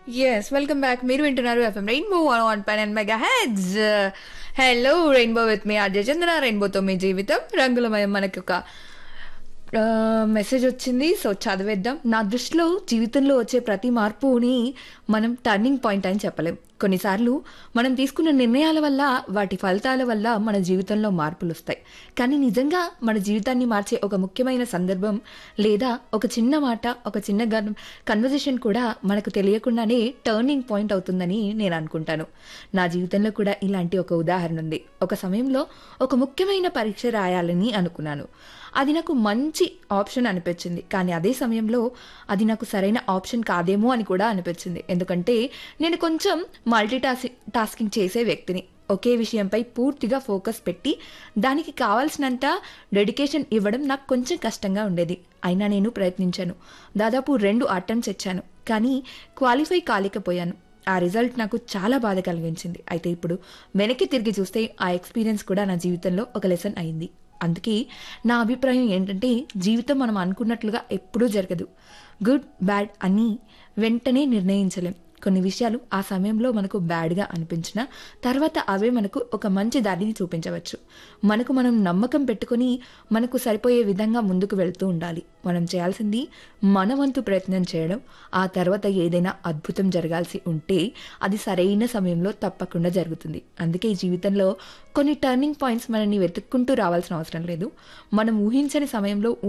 yes welcome back మీరు వింటున్నారు FM rainbow one five and megahertz hello rainbow with me Ajay Chandra రెయిన్బోతో మీ జీవితం రంగులమయం మనకి ఒక మెసేజ్ వచ్చింది సో చదివేద్దాం నా దృష్టిలో జీవితంలో వచ్చే ప్రతి మార్పుని మనం టర్నింగ్ పాయింట్ అని చెప్పలేం కొన్నిసార్లు మనం తీసుకున్న నిర్ణయాల వల్ల వాటి ఫలితాల వల్ల మన జీవితంలో మార్పులు వస్తాయి కానీ నిజంగా మన జీవితాన్ని మార్చే ఒక ముఖ్యమైన సందర్భం లేదా ఒక చిన్న మాట ఒక చిన్న కన్వర్జేషన్ కూడా మనకు తెలియకుండానే టర్నింగ్ పాయింట్ అవుతుందని నేను అనుకుంటాను నా జీవితంలో కూడా ఇలాంటి ఒక ఉదాహరణ ఉంది ఒక సమయంలో ఒక ముఖ్యమైన పరీక్ష రాయాలని అనుకున్నాను అది నాకు మంచి ఆప్షన్ అనిపించింది కానీ అదే సమయంలో అది నాకు సరైన ఆప్షన్ కాదేమో అని కూడా అనిపించింది ఎందుకంటే నేను కొంచెం మల్టీ టాస్కింగ్ టాస్కింగ్ చేసే వ్యక్తిని ఒకే విషయంపై పూర్తిగా ఫోకస్ పెట్టి దానికి కావాల్సినంత డెడికేషన్ ఇవ్వడం నాకు కొంచెం కష్టంగా ఉండేది అయినా నేను ప్రయత్నించాను దాదాపు రెండు అటెంప్ట్స్ ఇచ్చాను కానీ క్వాలిఫై కాలేకపోయాను ఆ రిజల్ట్ నాకు చాలా బాధ కలిగించింది అయితే ఇప్పుడు వెనక్కి తిరిగి చూస్తే ఆ ఎక్స్పీరియన్స్ కూడా నా జీవితంలో ఒక లెసన్ అయింది అందుకే నా అభిప్రాయం ఏంటంటే జీవితం మనం అనుకున్నట్లుగా ఎప్పుడూ జరగదు గుడ్ బ్యాడ్ అని వెంటనే నిర్ణయించలేం కొన్ని విషయాలు ఆ సమయంలో మనకు బ్యాడ్గా అనిపించిన తర్వాత అవే మనకు ఒక మంచి దారిని చూపించవచ్చు మనకు మనం నమ్మకం పెట్టుకొని మనకు సరిపోయే విధంగా ముందుకు వెళ్తూ ఉండాలి మనం చేయాల్సింది మన వంతు ప్రయత్నం చేయడం ఆ తర్వాత ఏదైనా అద్భుతం జరగాల్సి ఉంటే అది సరైన సమయంలో తప్పకుండా జరుగుతుంది అందుకే ఈ జీవితంలో కొన్ని టర్నింగ్ పాయింట్స్ మనల్ని వెతుక్కుంటూ రావాల్సిన అవసరం లేదు మనం ఊహించని సమయంలో